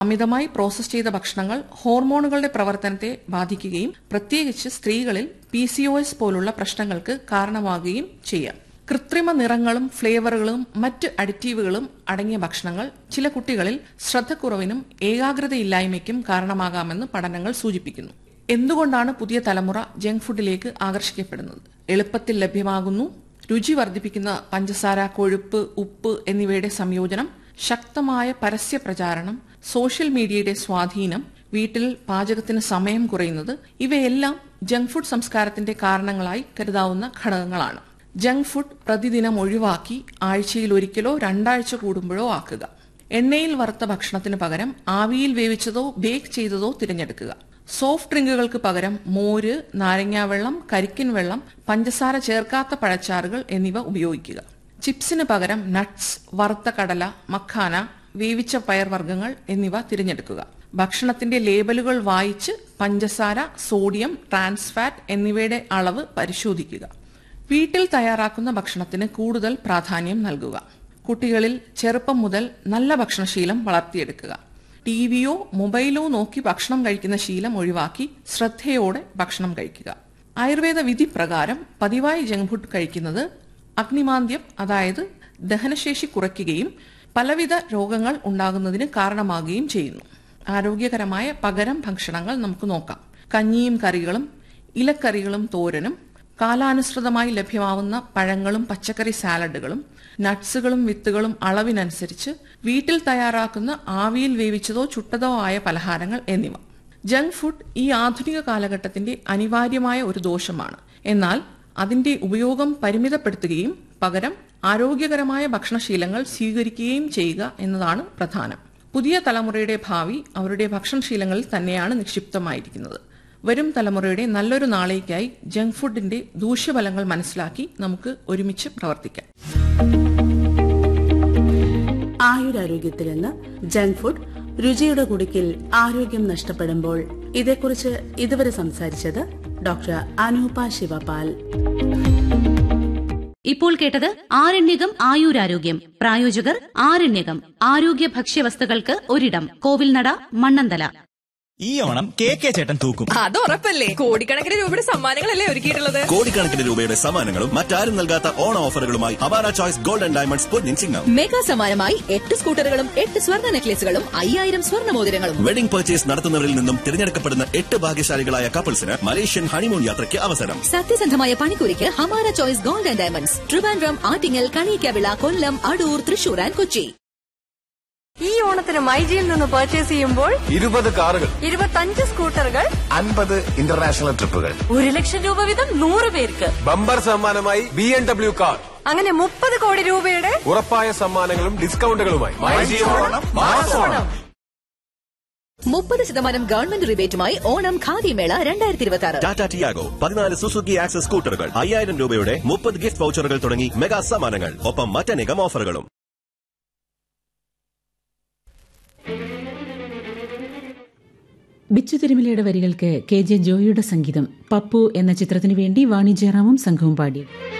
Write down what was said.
അമിതമായി പ്രോസസ് ചെയ്ത ഭക്ഷണങ്ങൾ ഹോർമോണുകളുടെ പ്രവർത്തനത്തെ ബാധിക്കുകയും പ്രത്യേകിച്ച് സ്ത്രീകളിൽ പി സി ഒ എസ് പോലുള്ള പ്രശ്നങ്ങൾക്ക് കാരണമാകുകയും ചെയ്യാം കൃത്രിമ നിറങ്ങളും ഫ്ലേവറുകളും മറ്റ് അഡിറ്റീവുകളും അടങ്ങിയ ഭക്ഷണങ്ങൾ ചില കുട്ടികളിൽ ശ്രദ്ധക്കുറവിനും ഏകാഗ്രതയില്ലായ്മയ്ക്കും കാരണമാകാമെന്ന് പഠനങ്ങൾ സൂചിപ്പിക്കുന്നു എന്തുകൊണ്ടാണ് പുതിയ തലമുറ ജങ്ക് ഫുഡിലേക്ക് ആകർഷിക്കപ്പെടുന്നത് എളുപ്പത്തിൽ ലഭ്യമാകുന്നു രുചി വർദ്ധിപ്പിക്കുന്ന പഞ്ചസാര കൊഴുപ്പ് ഉപ്പ് എന്നിവയുടെ സംയോജനം ശക്തമായ പരസ്യ പ്രചാരണം സോഷ്യൽ മീഡിയയുടെ സ്വാധീനം വീട്ടിൽ പാചകത്തിന് സമയം കുറയുന്നത് ഇവയെല്ലാം ജങ്ക് ഫുഡ് സംസ്കാരത്തിന്റെ കാരണങ്ങളായി കരുതാവുന്ന ഘടകങ്ങളാണ് ജങ്ക് ഫുഡ് പ്രതിദിനം ഒഴിവാക്കി ആഴ്ചയിൽ ഒരിക്കലോ രണ്ടാഴ്ച കൂടുമ്പോഴോ ആക്കുക എണ്ണയിൽ വറുത്ത ഭക്ഷണത്തിന് പകരം ആവിയിൽ വേവിച്ചതോ ബേക്ക് ചെയ്തതോ തിരഞ്ഞെടുക്കുക സോഫ്റ്റ് ഡ്രിങ്കുകൾക്ക് പകരം മോര് നാരങ്ങാവെള്ളം കരിക്കിൻ വെള്ളം പഞ്ചസാര ചേർക്കാത്ത പഴച്ചാറുകൾ എന്നിവ ഉപയോഗിക്കുക ചിപ്സിന് പകരം നട്ട്സ് വറുത്ത കടല മഖാന വേവിച്ച പയർവർഗ്ഗങ്ങൾ എന്നിവ തിരഞ്ഞെടുക്കുക ഭക്ഷണത്തിന്റെ ലേബലുകൾ വായിച്ച് പഞ്ചസാര സോഡിയം ട്രാൻസ്ഫാറ്റ് എന്നിവയുടെ അളവ് പരിശോധിക്കുക വീട്ടിൽ തയ്യാറാക്കുന്ന ഭക്ഷണത്തിന് കൂടുതൽ പ്രാധാന്യം നൽകുക കുട്ടികളിൽ ചെറുപ്പം മുതൽ നല്ല ഭക്ഷണശീലം വളർത്തിയെടുക്കുക ടിവിയോ മൊബൈലോ നോക്കി ഭക്ഷണം കഴിക്കുന്ന ശീലം ഒഴിവാക്കി ശ്രദ്ധയോടെ ഭക്ഷണം കഴിക്കുക ആയുർവേദ വിധി പ്രകാരം പതിവായി ജങ്ക് ഫുഡ് കഴിക്കുന്നത് അഗ്നിമാന്ദ്യം അതായത് ദഹനശേഷി കുറയ്ക്കുകയും പലവിധ രോഗങ്ങൾ ഉണ്ടാകുന്നതിന് കാരണമാകുകയും ചെയ്യുന്നു ആരോഗ്യകരമായ പകരം ഭക്ഷണങ്ങൾ നമുക്ക് നോക്കാം കഞ്ഞിയും കറികളും ഇലക്കറികളും തോരനും കാലാനുസൃതമായി ലഭ്യമാവുന്ന പഴങ്ങളും പച്ചക്കറി സാലഡുകളും നട്ട്സുകളും വിത്തുകളും അളവിനനുസരിച്ച് വീട്ടിൽ തയ്യാറാക്കുന്ന ആവിയിൽ വേവിച്ചതോ ചുട്ടതോ ആയ പലഹാരങ്ങൾ എന്നിവ ജങ്ക് ഫുഡ് ഈ ആധുനിക കാലഘട്ടത്തിന്റെ അനിവാര്യമായ ഒരു ദോഷമാണ് എന്നാൽ അതിന്റെ ഉപയോഗം പരിമിതപ്പെടുത്തുകയും പകരം ആരോഗ്യകരമായ ഭക്ഷണശീലങ്ങൾ സ്വീകരിക്കുകയും ചെയ്യുക എന്നതാണ് പ്രധാനം പുതിയ തലമുറയുടെ ഭാവി അവരുടെ ഭക്ഷണശീലങ്ങളിൽ തന്നെയാണ് നിക്ഷിപ്തമായിരിക്കുന്നത് വരും തലമുറയുടെ നല്ലൊരു നാളേക്കായി ജങ്ക് ഫുഡിന്റെ ദൂഷ്യഫലങ്ങൾ മനസ്സിലാക്കി നമുക്ക് ഒരുമിച്ച് പ്രവർത്തിക്കാം ആയുരാരോഗ്യത്തിൽ നിന്ന് ജങ്ക് ഫുഡ് രുചിയുടെ കുടുക്കിൽ ആരോഗ്യം നഷ്ടപ്പെടുമ്പോൾ ഇതേക്കുറിച്ച് ഇതുവരെ സംസാരിച്ചത് ഡോക്ടർ അനൂപ ശിവപാൽ ഇപ്പോൾ കേട്ടത് ആരണ്യകം ആയുരാരോഗ്യം പ്രായോജകർ ആരണ്യകം ആരോഗ്യ ഭക്ഷ്യവസ്തുക്കൾക്ക് ഒരിടം കോവിൽനട മണ്ണന്തല ഈ ഓണം കെ കെ ചേട്ടൻ തൂക്കും അത് ഉറപ്പല്ലേ കോടിക്കണക്കിന് രൂപയുടെ സമ്മാനങ്ങളല്ലേ ഒരുക്കിയിട്ടുള്ളത് കോടിക്കണക്കിന് രൂപയുടെ സമ്മാനങ്ങളും മറ്റാരും നൽകാത്ത ഓണ ഓഫറുകളുമായി അവാര ചോയ്സ് ഗോൾഡ് ആൻഡ് ഡയമണ്ട്സ് പൊന്നിൻ ചിങ്ങം മെഗാ സമ്മാനമായി എട്ട് സ്കൂട്ടറുകളും എട്ട് സ്വർണ്ണ നെക്ലേസുകളും അയ്യായിരം സ്വർണ്ണ മോതിരങ്ങളും വെഡിംഗ് പർച്ചേസ് നടത്തുന്നവരിൽ നിന്നും തിരഞ്ഞെടുക്കപ്പെടുന്ന എട്ട് ഭാഗ്യശാലികളായ കപ്പിൾസിന് മലേഷ്യൻ ഹണിമൂൺ യാത്രയ്ക്ക് അവസരം സത്യസന്ധമായ പണിക്കൂലിക്ക് Hamara choice gold and diamonds Trivandrum Attingal Kaniyakavila Kollam Adoor Thrissur and Kochi ഈ ഓണത്തിന് മൈജിയിൽ നിന്ന് പർച്ചേസ് ചെയ്യുമ്പോൾ ഇരുപത് കാറുകൾ ഇരുപത്തഞ്ച് സ്കൂട്ടറുകൾ അൻപത് ഇന്റർനാഷണൽ ട്രിപ്പുകൾ ഒരു ലക്ഷം രൂപ വീതം നൂറ് പേർക്ക് ബമ്പർ സമ്മാനമായി ബി എം ഡബ്ല്യു കാർ അങ്ങനെ മുപ്പത് കോടി രൂപയുടെ ഉറപ്പായ സമ്മാനങ്ങളും ഡിസ്കൗണ്ടുകളുമായി മുപ്പത് ശതമാനം ഗവൺമെന്റ് റിബേറ്റുമായി ഓണം ഖാദിമേള രണ്ടായിരത്തി ഇരുപത്തി ആറ് ടാറ്റ ടിയാഗോ പതിനാല് സുസുക്കി ആക്സസ് സ്കൂട്ടറുകൾ അയ്യായിരം രൂപയുടെ മുപ്പത് ഗിഫ്റ്റ് വൗച്ചറുകൾ തുടങ്ങി മെഗാ സമ്മാനങ്ങൾ ഒപ്പം മറ്റനേകം ഓഫറുകളും ബിച്ചു തിരുമലയുടെ വരികൾക്ക് കെ ജെ ജോയിയുടെ സംഗീതം പപ്പു എന്ന ചിത്രത്തിനു വേണ്ടി വാണി ജയറാമും സംഘവും പാടി